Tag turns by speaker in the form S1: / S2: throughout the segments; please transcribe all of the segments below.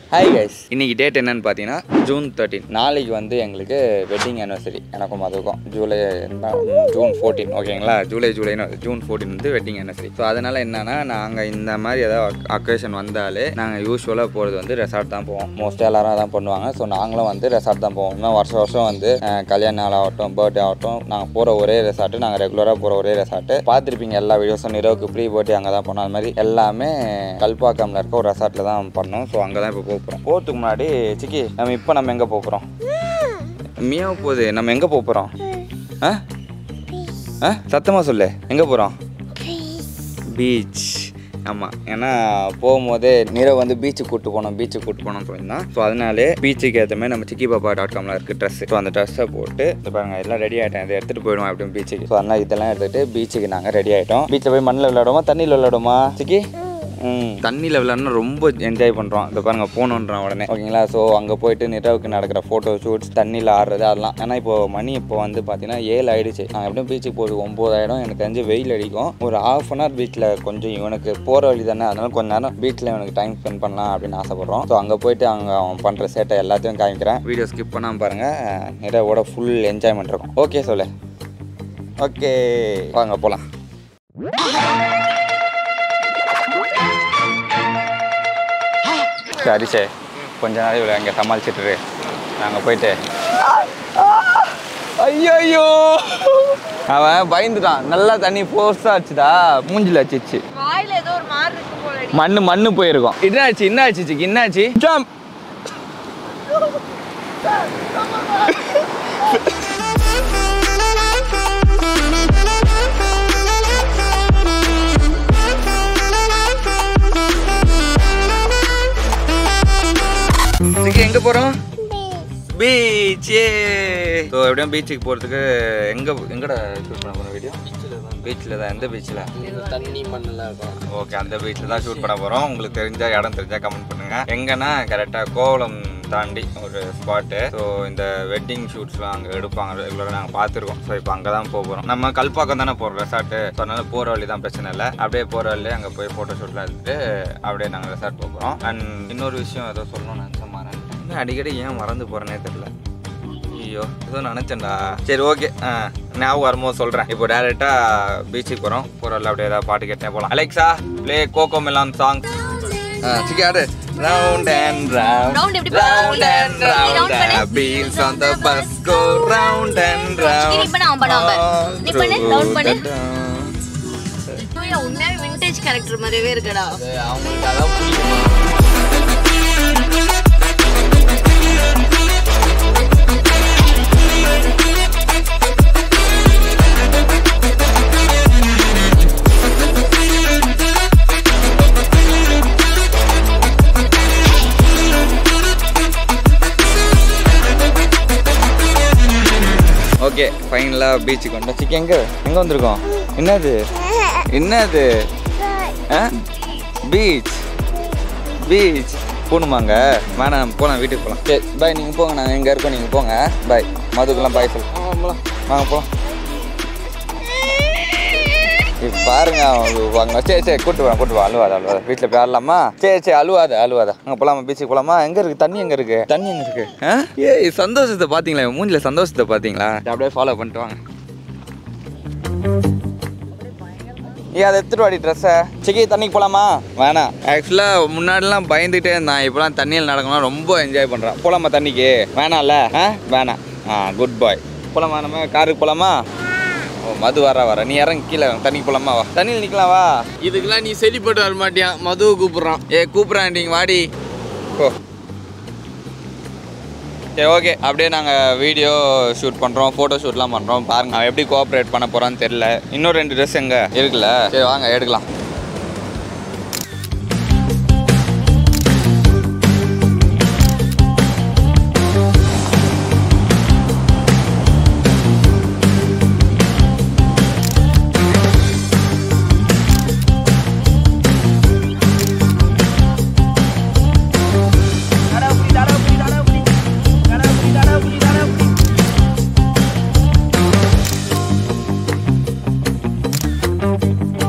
S1: Hi guys இன்னைக்கு date என்னன்னு பார்த்தீங்கன்னா ஜூன் தேர்ட்டீன் நாளைக்கு வந்து எங்களுக்கு வெட்டிங் anniversary எனக்கும் அதுக்கும் ஜூலை என்ன, ம், ஜூன் ஃபோர்டீன் ஓகேங்களா ஜூலை ஜூலைன்னு வருது. ஜூன் ஃபோர்டீன் வந்து வெட்டிங் anniversary ஸோ அதனால் என்னன்னா நாங்கள் இந்த மாதிரி ஏதாவது அக்கேஷன் வந்தாலே நாங்கள் யூஸ்வலாக போகிறது வந்து ரெசார்ட் தான் போவோம் மோஸ்ட்டாக எல்லாரும் அதான் பண்ணுவாங்க ஸோ நாங்களும் வந்து ரெசார்ட் தான் போவோம் இன்னும் வருஷம் வருஷம் வந்து அஹ், கல்யாண நாள் ஆகட்டும் பர்த்டே ஆகட்டும் நாங்கள் போகிற ஒரே ரெசார்ட்டு நாங்கள் ரெகுலராக போகிற ஒரே ரெசார்ட்டு பார்த்துருப்பீங்க எல்லா வீடியோஸும் நிறவுக்கு ப்ரீ பர்த்டே அங்கே தான் பண்ணோம் அது மாதிரி எல்லாமே கல்பாக்கம்ல இருக்க ஒரு ரெசார்ட்டில் தான் பண்ணோம் ஸோ அங்கே தான் இப்போ போக போகிறோம் போகிறதுக்கு முன்னாடி சிக்கி நம்ம இப்போ நம்ம எங்கே போக போகிறோம் மியாவ போகுது நம்ம எங்கே போக போகிறோம் ஆ ஆ சத்தமாக சொல்லு எங்கே போகிறோம் பீச் ஆமாம் ஏன்னா போகும்போதே நீரவ் வந்து பீச்சுக்கு கூட்டு போனோம் பீச்சுக்கு கூட்டு போனோம் சொல்லியிருந்தான் ஸோ அதனாலே பீச்சுக்கு ஏற்ற மாதிரி நம்ம சிக்கி பாப்பா டாட் காமில் இருக்குது ட்ரெஸ் ஸோ அந்த ட்ரெஸ்ஸை போட்டு இது பாருங்க எல்லாம் ரெடி ஆகிட்டேன் இதை எடுத்துகிட்டு போயிடுவோம் அப்படின்னு பீச்சுக்கு ஸோ அதனால் இதெல்லாம் எடுத்துகிட்டு பீச்சுக்கு நாங்கள் ரெடி ஆகிட்டோம் பீச்சில் போய் மண்ணில் விளையாடுவோமா தண்ணியில் விளையாடுவோமா சிக்கி ம் தண்ணியில் விளையாடணும் ரொம்ப என்ஜாய் பண்ணுறோம் இந்த பாருங்க போகணுன்றான் உடனே ஓகேங்களா ஸோ அங்கே போயிட்டு நிறவுக்கு நடக்கிற ஃபோட்டோ ஷூட்ஸ் தண்ணியில் ஆடுறது அதெல்லாம் ஏன்னா இப்போ மணி இப்போ வந்து பார்த்தீங்கன்னா ஏழு ஆயிடுச்சு நாங்கள் எப்படியும் பீச்சுக்கு போகுது ஒம்பது ஆயிடும் எனக்கு தெரிஞ்சு வெயில் அடிக்கும் ஒரு ஹாஃப் அன் ஹவர் பீச்சில் கொஞ்சம் இவனுக்கு போகிற வழி தானே அதனால கொஞ்ச நேரம் பீச்சில் இவனுக்கு டைம் ஸ்பெண்ட் பண்ணலாம் அப்படின்னு ஆசைப்படுறோம் ஸோ அங்கே போயிட்டு அங்கே அவன் பண்ணுற சேட்டை எல்லாத்தையும் காமிக்கிறேன் வீடியோ ஸ்கிப் பண்ணாமல் பாருங்கள் நிறவோட ஃபுல் என்ஜாய்மெண்ட் இருக்கும் ஓகே சொல்லு ஓகே வாங்க போகலாம் சரி சரி கொஞ்ச நாள் இவ்வளோ அங்கே சமாளிச்சுட்டு இரு. நாங்கள் போயிட்டு ஐயோ அவன் பயந்துட்டான் நல்லா தண்ணி ஃபோர்ஸாக ஆச்சுடா மூஞ்சில அச்சிச்சு
S2: வாயில ஏதோ ஒரு மாதிரி இருக்கும் போல இருக்கு.
S1: மண்ணு மண்ணு போயிருக்கும் என்னாச்சு என்னாச்சு சிக்கி என்னாச்சு ஜம்ப் சிக்கி எங்க போறோம் பீச் ஸோ எப்படியும் பீச்சுக்கு போகிறதுக்கு எங்கே எங்கடா ஷூட் பண்ண போகிறோம் வீடியோ பீச்சில் தான் எந்த பீச்சில்
S3: தண்ணி மண்ணெல்லாம் இருக்கும்
S1: ஓகே அந்த பீச்சில் தான் ஷூட் பண்ண போகிறோம் உங்களுக்கு தெரிஞ்ச இடம் தெரிஞ்சால் கமெண்ட் பண்ணுங்கள் எங்கன்னா கரெக்டாக கோவளம் தாண்டி ஒரு ஸ்பாட்டு ஸோ இந்த வெட்டிங் ஷூட்ஸ்லாம் அங்கே எடுப்பாங்க ரெகுலராக நாங்கள் பார்த்துருக்கோம் ஸோ இப்போ அங்கே தான் போக போகிறோம் நம்ம கல்பாக்கம் தானே போகிறோம் ரெசார்ட்டு ஸோ அதனால போகிற வழி தான் பிரச்சனை இல்லை அப்படியே போகிற வழியே அங்கே போய் ஃபோட்டோ ஷூட்லாம் எடுத்துட்டு அப்படியே நாங்கள் ரெசார்ட் போக போகிறோம் அண்ட் இன்னொரு விஷயம் ஏதோ சொல்லணும்னு நினச்சேன் மறந்துட்டேன் இன்னும் அடிக்கடி ஏன் மறந்து போகிறேனே தெரில ஐயோ ஏதோ நினச்சேன்டா சரி ஓகே ஆ ஞாபகம் வரும்போது சொல்கிறேன் இப்போ டேரெக்டாக பீச்சுக்கு போகிறோம் போகிறோம்ல அப்படியே ஏதாவது பாட்டு கேட்டே போகலாம் Alexa play Cocomelon song ஆ சிக்கி ஆடு ரவுண்ட் அண்ட் ரவுண்ட்
S2: Round எப்படி போகும்?
S1: ரவுண்ட் அண்ட்
S2: நீ round
S1: ரவுண்ட்
S2: பண்ணு.
S1: Wheels on the bus go round and
S2: நீ பண்ணு, அவன் பண்ணு, அவன் பண்ணு. நீ பண்ணு, round பண்ணு.
S1: ரவுண்ட்
S2: சூர்யா, உண்மையாவே விண்டேஜ் கேரக்டர் மாதிரியே இருக்குடா
S3: அது அவங்களுக்கு அதான் பிடிக்குமா
S1: ஓகே ஃபைனலாக பீச்சுக்கு வந்தோம் சிக்கி எங்கே எங்கே வந்திருக்கோம் என்னது என்னது ஆ பீச் பீச் போகணுமாங்க வேணாம் போகலாம் வீட்டுக்கு போகலாம் சரி பாய் நீங்கள் போங்க நாங்கள் எங்கே இருக்கோம் நீங்கள் போங்க பாய் மதுக்கெல்லாம் பாய் சொல்லு வாங்க போகலாம் இப்ப பாருங்க அவங்க வாங்க சரி சரி கூட்டு வா கூட்டு வா அழுவாத அழுவாத வீட்டில் போய் ஆடலாமா சரி சரி அழுவாத அழுவாத அங்கே போகலாமா பீச்சுக்கு போகலாமா எங்கே இருக்கு தண்ணி எங்கே இருக்கு தண்ணி எங்கே இருக்கு ஆ ஏய் சந்தோஷத்தை பார்த்தீங்களா இவன் மூஞ்சில சந்தோஷத்தை பார்த்தீங்களா இதை அப்படியே ஃபாலோ பண்ணிட்டு வாங்க ஏ அதை எடுத்துட்டு வாடி ட்ரெஸ்ஸை சிக்கி தண்ணிக்கு போகலாமா வேணாம் ஆக்சுவலாக முன்னாடிலாம் பயந்துகிட்டே இருந்தான் இப்போலாம் தண்ணியில் நடக்கணும் ரொம்ப என்ஜாய் பண்ணுறான் போகலாமா தண்ணிக்கு வேணாம்ல ஆ வேணாம் ஆ குட் பாய் போகலாமா நம்ம காருக்கு போகலாமா ஓ மது வர வர நீ இறங்கி கீழே இறங்கு. தண்ணிக்கு போகலாமா வா தண்ணியில் நிற்கலாம் வா
S3: இதுக்கெல்லாம் நீ செழிப்பட்டு வர மாட்டியா மதுவை கூப்பிடுறான்
S1: ஏ கூப்பிட்றேன் நீங்கள் வாடி ஓ சரி ஓகே அப்படியே நாங்கள் வீடியோ ஷூட் பண்ணுறோம் ஃபோட்டோ ஷூட்லாம் பண்ணுறோம் பாருங்க அவன் எப்படி கோஆப்ரேட் பண்ண போகிறான்னு தெரில இன்னும் ரெண்டு ட்ரெஸ் எங்கே இருக்குல்ல சரி வாங்க எடுக்கலாம்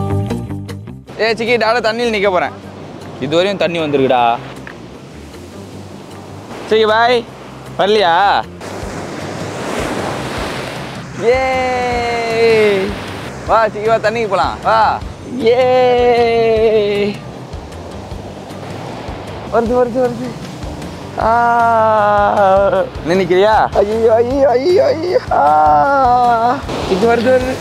S1: ஏ சிக்கி டாட தண்ணியில் நிற்க போகிறேன் இதுவரையும் தண்ணி வந்திருக்குடா சரி பாய் வரலையா ஏ வா சீக்கிரம் வா தண்ணிக்கு போலாம் வா ஏ வருது வருது வருது ஆ நினைக்கிறியா ஐயோ ஐயோ ஐயோ ஐயோ ஆ இது வருது வருது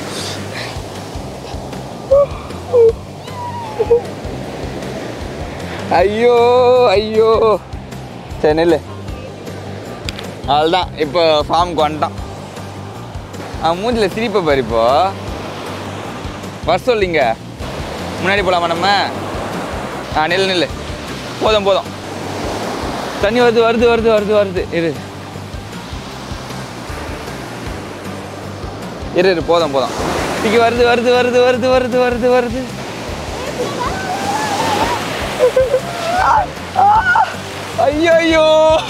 S1: ஐயோ ஐயோ சரி நெல்லு அவ்வளோதான் இப்போ ஃபார்முக்கு வந்துட்டான் அவன் மூஞ்சில் சிரிப்பை பாரு இப்போ வர சொல்லிங்க முன்னாடி போகலாமா நம்ம ஆ நெல் நெல் போதும் போதும் தண்ணி வருது வருது வருது வருது வருது இரு இரு இரு போதும் போதும் இங்கே வருது வருது வருது வருது வருது வருது வருது ஐயோ ஐயோ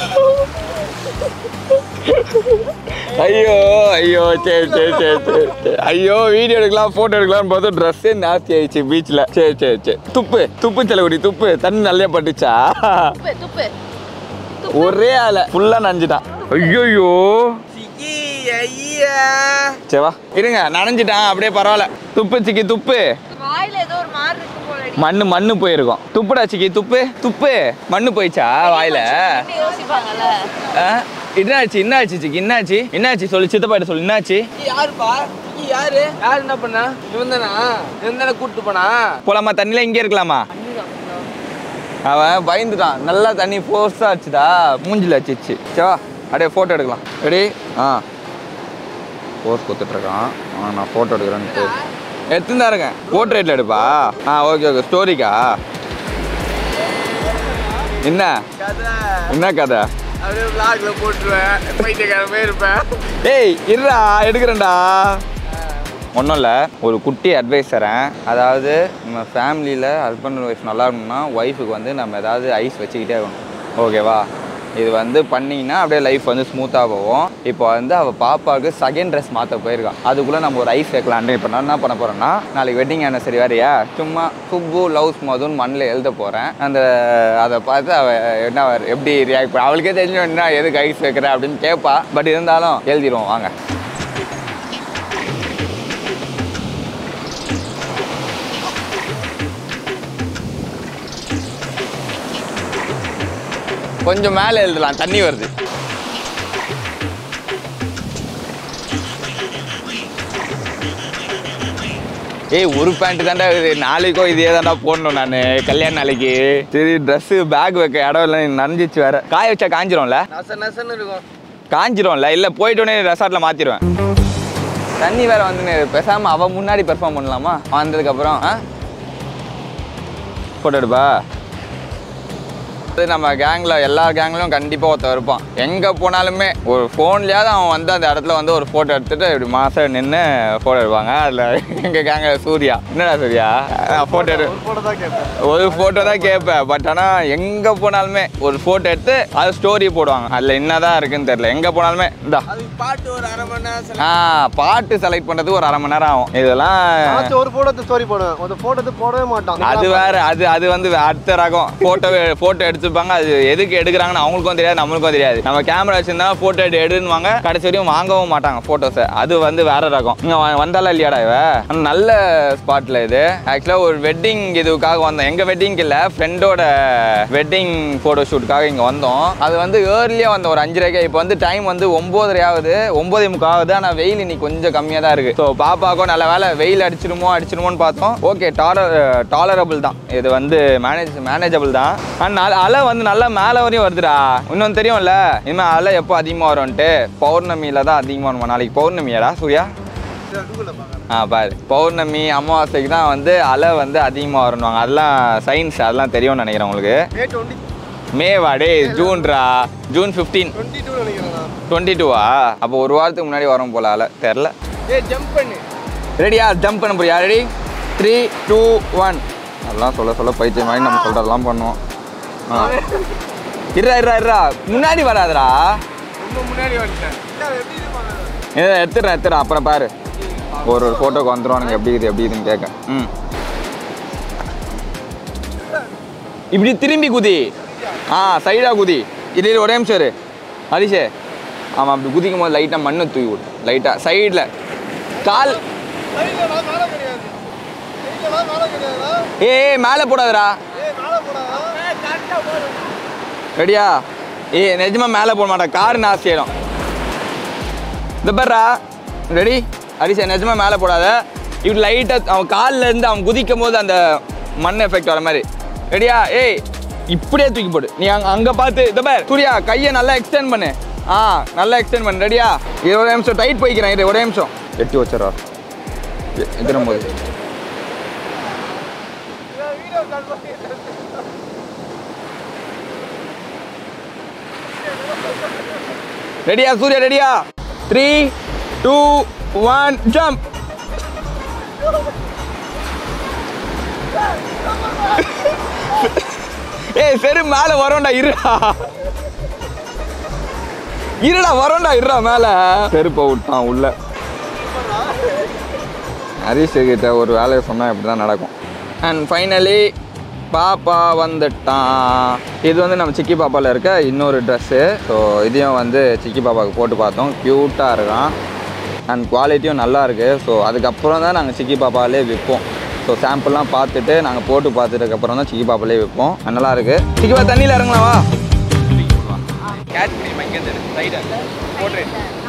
S1: ஐயோ ஐயோ சரி சரி சரி சரி சரி ஐயோ வீடியோ எடுக்கலாம் ஃபோட்டோ எடுக்கலாம்னு பார்த்தா ட்ரெஸ்ஸே நாஸ்தி ஆயிடுச்சு பீச்சில் சரி சரி சரி துப்பு துப்பு செலவுடி துப்பு தண்ணி நல்லா பட்டுச்சா
S2: துப்பு துப்பு
S1: ஒரே ஆளை ஃபுல்லாக நனைஞ்சிட்டான் ஐயோயோ
S3: ஐயா
S1: சரி வா இருங்க நனைஞ்சிட்டான் அப்படியே பரவாயில்ல துப்பு சிக்கி துப்பு
S2: வாயில ஏதோ ஒரு மாதிரி இருக்கும் போல
S1: மண்ணு மண்ணு போயிருக்கும் துப்புடா சிக்கி துப்பு துப்பு மண்ணு போயிச்சா வாயில
S2: யோசிப்பாங்கல்ல
S1: ஆ? என்னாச்சு என்னாச்சு சிக்கி என்னாச்சு என்னாச்சு சொல்லு சித்தப்பாட்ட சொல்லு என்னாச்சு
S3: யாருப்பா நீ யாரு யார் என்ன பண்ணா இவன் தானா இவன் தானே கூப்பிட்டு போனா
S1: போலாமா தண்ணியில இங்கே இருக்கலாமா அவன் பயந்துட்டான் நல்லா தண்ணி ஃபோர்ஸாக அடிச்சுதா மூஞ்சில அடிச்சிச்சு சரிவா அப்படியே ஃபோட்டோ எடுக்கலாம் ரெடி ஆ போஸ் கொடுத்துட்ருக்கான் ஆ நான் ஃபோட்டோ எடுக்கிறேன்ட்டு எடுத்துன்னு தான் இருக்கேன் போர்ட்ரேட்டில் எடுப்பா ஆ ஓகே ஓகே ஸ்டோரிக்கா என்ன
S3: கதை
S1: என்ன கதை
S3: அப்படியே vlogல போட்டுருவேன் பைத்தியக்காரமே இருப்பேன்
S1: ஏய் இருடா எடுக்கிறேன்டா ஒன்றும் இல்லை ஒரு குட்டி அட்வைஸ் தரேன் அதாவது நம்ம ஃபேமிலியில் ஹஸ்பண்ட் அண்ட் ஒய்ஃப் நல்லா இருக்கணும்னா ஒய்ஃபுக்கு வந்து நம்ம ஏதாவது ஐஸ் வச்சுக்கிட்டே இருக்கணும் ஓகேவா இது வந்து பண்ணிங்கன்னா அப்படியே லைஃப் வந்து ஸ்மூத்தாக போகும் இப்போ வந்து அவள் பாப்பாவுக்கு செகண்ட் ட்ரெஸ் மாற்ற போயிருக்கான் அதுக்குள்ளே நம்ம ஒரு ஐஸ் வைக்கலான்ட்டு இப்போ நான் என்ன பண்ண போகிறேன்னா நாளைக்கு வெட்டிங் ஆனிவர்சரி வேறையா சும்மா சுப்பு லவ்ஸ் மதுன்னு மண்ணில் எழுத போகிறேன் அந்த அதை பார்த்து அவள் என்ன எப்படி ரியாக்ட் பண்ண அவளுக்கே தெரிஞ்சு என்ன எதுக்கு ஐஸ் வைக்கிற அப்படின்னு கேட்பா பட் இருந்தாலும் எழுதிடுவோம் வாங்க கொஞ்சம் மேலே எழுதலாம் தண்ணி வருது ஏய் ஒரு பேண்ட் தாண்டா இது நாளைக்கும் இதே தாண்டா போடணும் நான் கல்யாண நாளைக்கு சரி ட்ரெஸ்ஸு பேக் வைக்க இடம் இல்லை நனைஞ்சிச்சு வேற காய வச்சா காஞ்சிரும்ல
S3: நச நசன்னு இருக்கும்
S1: காஞ்சிரும்ல இல்லை போயிட்டோன்னே ரெசார்ட்டில் மாற்றிடுவேன் தண்ணி வேற வந்து பேசாமல் அவள் முன்னாடி பெர்ஃபார்ம் பண்ணலாமா வந்ததுக்கப்புறம் ஆ ஃபோட்டோ எடுப்பா அது நம்ம கேங்கில் எல்லா கேங்லையும் கண்டிப்பாக ஒருத்தன் இருப்பான் எங்கே போனாலுமே ஒரு ஃபோன்லேயாவது அவன் வந்து அந்த இடத்துல வந்து ஒரு ஃபோட்டோ எடுத்துட்டு இப்படி மாதம் நின்று ஃபோட்டோ எடுப்பாங்க அதில் எங்கள் கேங்கில் சூர்யா என்னடா சூர்யா ஃபோட்டோ எடு
S3: போட்டோ தான் கேட்பேன்
S1: ஒரு ஃபோட்டோ தான் கேட்பேன் பட் ஆனால் எங்கே போனாலுமே ஒரு ஃபோட்டோ எடுத்து அது ஸ்டோரி போடுவாங்க அதில் என்னதான் இருக்குன்னு தெரியல எங்கே போனாலுமே இந்தா
S3: அதுக்கு பாட்டு ஒரு அரை மணி நேரம்
S1: ஆ பாட்டு செலக்ட் பண்ணுறதுக்கு ஒரு அரை மணி நேரம் ஆகும் இதெல்லாம்
S4: ஆச்சு ஒரு போட்டோ ஸ்டோரி போடுவேன் ஒரு போட்டோ போடவே மாட்டான்
S1: அது வேற அது அது வந்து அடுத்த ரகம் போட்டோ போட்டோ எடுத்துப்பாங்க அது எதுக்கு எடுக்கிறாங்கன்னு அவங்களுக்கும் தெரியாது நம்மளுக்கும் தெரியாது நம்ம கேமரா வச்சிருந்தா போட்டோ எடு எடுன்னுவாங்க கடைசி வரையும் வாங்கவும் மாட்டாங்க போட்டோஸை அது வந்து வேற ரகம் இங்க வ- வந்தாலா இல்லையாடா இவ ஆனா நல்ல ஸ்பாட்ல இது ஆக்சுவலாக ஒரு வெட்டிங் இதுக்காக வந்தோம் எங்க வெட்டிங்க்கு இல்லை ஃப்ரெண்டோட வெட்டிங் ஃபோட்டோ ஷூட்டுக்காக இங்கே வந்தோம் அது வந்து ஏர்லியாக வந்தோம் ஒரு அஞ்சரைக்கு இப்போ வந்து டைம் வந்து ஒம்போதரை ஆகுது ஒம்போதே முக்கால் ஆகுது ஆனால் வெயில் இன்னைக்கு கொஞ்சம் கம்மியாக தான் இருக்குது ஸோ பாப்பாக்கும் நல்ல வேலை வெயில் அடிச்சிருமோ அடிச்சிருமோன்னு பார்த்தோம் ஓகே டாலர் டாலரபிள் தான் இது வந்து மேனேஜ் மேனேஜபிள் தான் ஆனால் அலை வந்து நல்லா மேலே வரையும் வருதுடா இன்னொன்று தெரியும்ல இனிமேல் அலை எப்போ அதிகமாக வரும்ன்ட்டு பௌர்ணமியில் தான் அதிகமாக வருமா நாளைக்கு பௌர்ணமியாடா சூர்யா ஆ பாரு பௌர்ணமி அமாவாசைக்கு தான் வந்து அலை வந்து அதிகமாக வரணுவாங்க அதெல்லாம் சயின்ஸ் அதெல்லாம் தெரியும்னு நினைக்கிறேன் உங்களுக்கு
S4: மே டுவெண்ட்டி
S1: மேவா டே ஜூன்ரா ஜூன் ஃபிஃப்டீன்
S4: டுவெண்ட்டி டூ நினைக்கிறேன் நான்
S1: டுவெண்ட்டி டூவா அப்போ ஒரு வாரத்துக்கு முன்னாடி வரும் போல அலை தெரில
S3: ஏய் ஜம்ப் பண்ணு
S1: ரெடியா ஜம்ப் பண்ண போறியா ரெடி த்ரீ டூ ஒன் அதெல்லாம் சொல்ல சொல்ல பைத்தியம் மாதிரி நம்ம சொல்கிறதெல்லாம் பண்ணுவோம் ஆ இருடா இருடா இருடா முன்னாடி வராதுடா
S3: ரொம்ப முன்னாடி வந்துட்டேன்
S1: இதை எடுத்துடுறேன் எடுத்துடுறேன் அப்புறம் பாரு ஒரு ஒரு ஃபோட்டோக்கு வந்துடுவானுங்க எப்படி இது எப்படி இதுன்னு கேட்க ம் இப்படி திரும்பி குதி ஆ சைடாக குதி இது இரு, ஒரே நிமிஷம் இரு ஹரிஷே ஆமாம் அப்படி குதிக்கும் போது லைட்டாக மண்ணை தூக்கி விடு லைட்டாக சைடில் கால்
S4: கையிலலாம் மேலே கிடையாது கையிலலாம் மேலே கிடையாதா
S1: ஏய் மேலே போடாதடா
S4: ஏய் மேலே போடாதா
S1: ரெடியா ஏய் நிஜமா மேலே போட மாட்டேன் கார் நாஸ்தி ஆயிடும் இந்த பாருடா ரெடி ஹரிஷா நிஜமா மேலே போடாத இப்படி லைட்டாக அவன் காலில் இருந்து அவன் குதிக்கும் போது அந்த மண் எஃபெக்ட் வர மாதிரி ரெடியா ஏய் இப்படியே தூக்கி போடு நீ அங்கே அங்கே பார்த்து இந்த பார் சூர்யா கையை நல்லா எக்ஸ்டெண்ட் பண்ணு ஆ நல்லா எக்ஸ்டெண்ட் பண்ணு ரெடியா இது ஒரு நிமிஷம் டைட் போய்க்கிறேன் இது ஒரே நிமிஷம் எட்டி வச்சிடறா எதிரும் போது
S4: வீடியோ கால் பண்ணி
S1: ரெடியா சூர்யா ரெடியா த்ரீ டூ ஒன் ஜம்ப் ஏய் சரி மேலே வரோம்டா இருடா இருடா வரோம்டா இருடா மேலே செருப்பை விட்டான் உள்ள ஹரிஷ் கிட்ட ஒரு வேலையை சொன்னால் இப்படி தான் நடக்கும் அண்ட் ஃபைனலி பாப்பா வந்துட்டான் இது வந்து நம்ம சிக்கி பாப்பாவில் இருக்க இன்னொரு ட்ரெஸ்ஸு ஸோ இதையும் வந்து சிக்கி பாப்பாவுக்கு போட்டு பார்த்தோம் க்யூட்டாக இருக்கான் அண்ட் குவாலிட்டியும் நல்லா இருக்குது ஸோ அதுக்கப்புறம் தான் நாங்கள் சிக்கி பாப்பாவிலே விற்போம் ஸோ சாம்பிள்லாம் பார்த்துட்டு நாங்கள் போட்டு பார்த்துட்டதுக்கப்புறம் தான் சிக்கி பாப்பாலே விற்போம் நல்லா இருக்குது சிக்கிப்பா தண்ணியில் இறங்கலாம் வா கேட்ச் பண்ணி இங்கே சைடாக போட்டு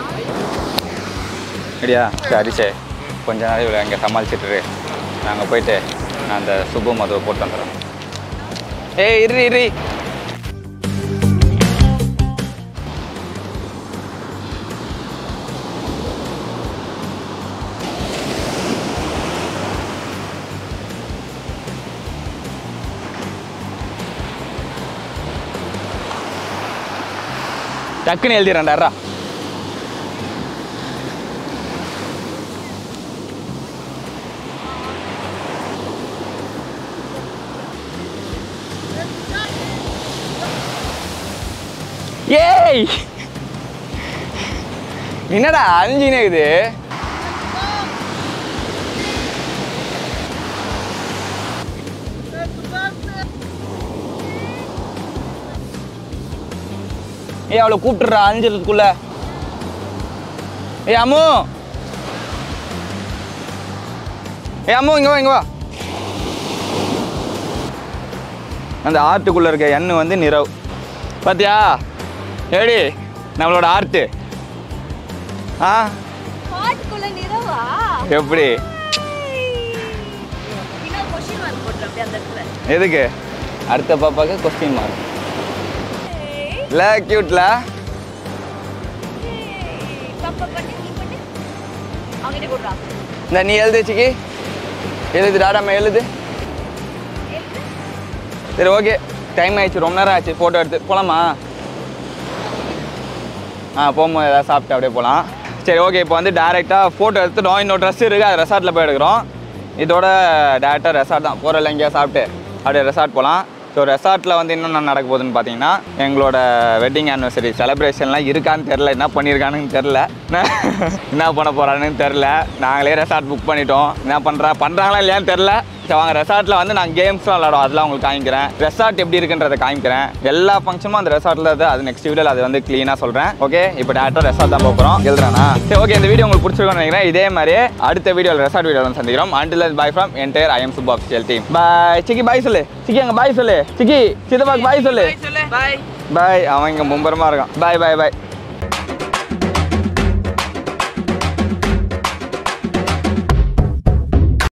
S1: ரெடியா சரி சரி கொஞ்ச நாள் இவ்வளோ அங்கே சமாளிச்சுட்டு நாங்கள் போயிட்டு நான் அந்த சுப்பு மதுவை போட்டு வந்துடுறோம் ஏய் இரு இரு டக்குன்னு எழுதிடுறேன்டாரா ஏய் என்னடா அழிஞ்சினே இது ஏய் அவளை கூப்பிட்டுறா அழிஞ்சதுக்குள்ள ஏய் அம்மு ஏய் அம்மு இங்க வா இங்க வா அந்த ஆர்ட்டுக்குள்ள இருக்க எண்ணெய் வந்து நிறவு பாத்தியா ஏடி நம்மளோட ஆர்ட்டு ஆ
S2: பாட்டுக்குள்ள நிறவா
S1: எப்படி
S2: இன்னும் கொஸ்டின் மார்க் போட்டுரு அப்படியே அந்த இடத்துல
S1: எதுக்கு அடுத்த பாப்பாக்கு கொஸ்டின் மார்க்
S2: ஏய்,
S1: இல்லை க்யூட்ல
S2: ஏய், பாப்பா பண்ணு நீ பண்ணு அவங்கிட்ட கொடுறா
S1: இந்த நீ எழுது சிக்கி எழுது டாடாம எழுது சரி ஓகே டைம் ஆயிடுச்சு ரொம்ப நேரம் ஆச்சு ஃபோட்டோ எடுத்து போகலாமா ஆ போகும்போது ஏதாவது சாப்பிட்டு அப்படியே போகலாம் சரி ஓகே இப்போ வந்து டேரெக்டாக ஃபோட்டோ எடுத்துட்டோம் இன்னொரு ட்ரெஸ் இருக்குது அது ரெசார்ட்டில் போய் எடுக்கிறோம் இதோட டேரெக்டாக ரெசார்ட் தான் போகிறல எங்கேயா சாப்பிட்டு அப்படியே ரெசார்ட் போகலாம் ஸோ ரெசார்ட்டில் வந்து இன்னும் என்ன நடக்க போகுதுன்னு பார்த்தீங்கன்னா எங்களோட வெட்டிங் ஆனிவர்சரி செலிப்ரேஷன்லாம் இருக்கான்னு தெரில என்ன பண்ணியிருக்கானுன்னு தெரில என்ன பண்ண போகிறானுன்னு தெரில நாங்களே ரெசார்ட் புக் பண்ணிட்டோம் என்ன பண்ணுறா பண்ணுறாங்களா இல்லையான்னு தெரில சரி வாங்க ரெசார்ட்டில் வந்து நான் கேம்ஸ்லாம் விளாடுவோம் அதெல்லாம் உங்களுக்கு காமிக்கிறேன் ரெசார்ட் எப்படி இருக்குன்றதை காமிக்கிறேன் எல்லா ஃபங்க்ஷனும் அந்த ரெசார்ட்டில் இருக்குது அது நெக்ஸ்ட் வீடியோவில் அது வந்து க்ளீனாக சொல்கிறேன் ஓகே இப்போ டேரக்டாக ரெசார்ட் தான் போகிறோம் எழுதுறானா சரி ஓகே இந்த வீடியோ உங்களுக்கு பிடிச்சிருக்கும்னு நினைக்கிறேன் இதே மாதிரி அடுத்த வீடியோவில் ரெசார்ட் வீடியோவில் வந்து சந்திக்கிறோம் until bye from entire I சுப் official team bye Chikki bye சொல்லு சிக்கி அங்கே பாய் சொல்லு சிக்கி சித்தப்பாக்கு பாய் சொல்லு
S3: பாய்
S1: பாய் அவன் இங்கே மும்பரமாக இருக்கான் பாய் பாய் பாய்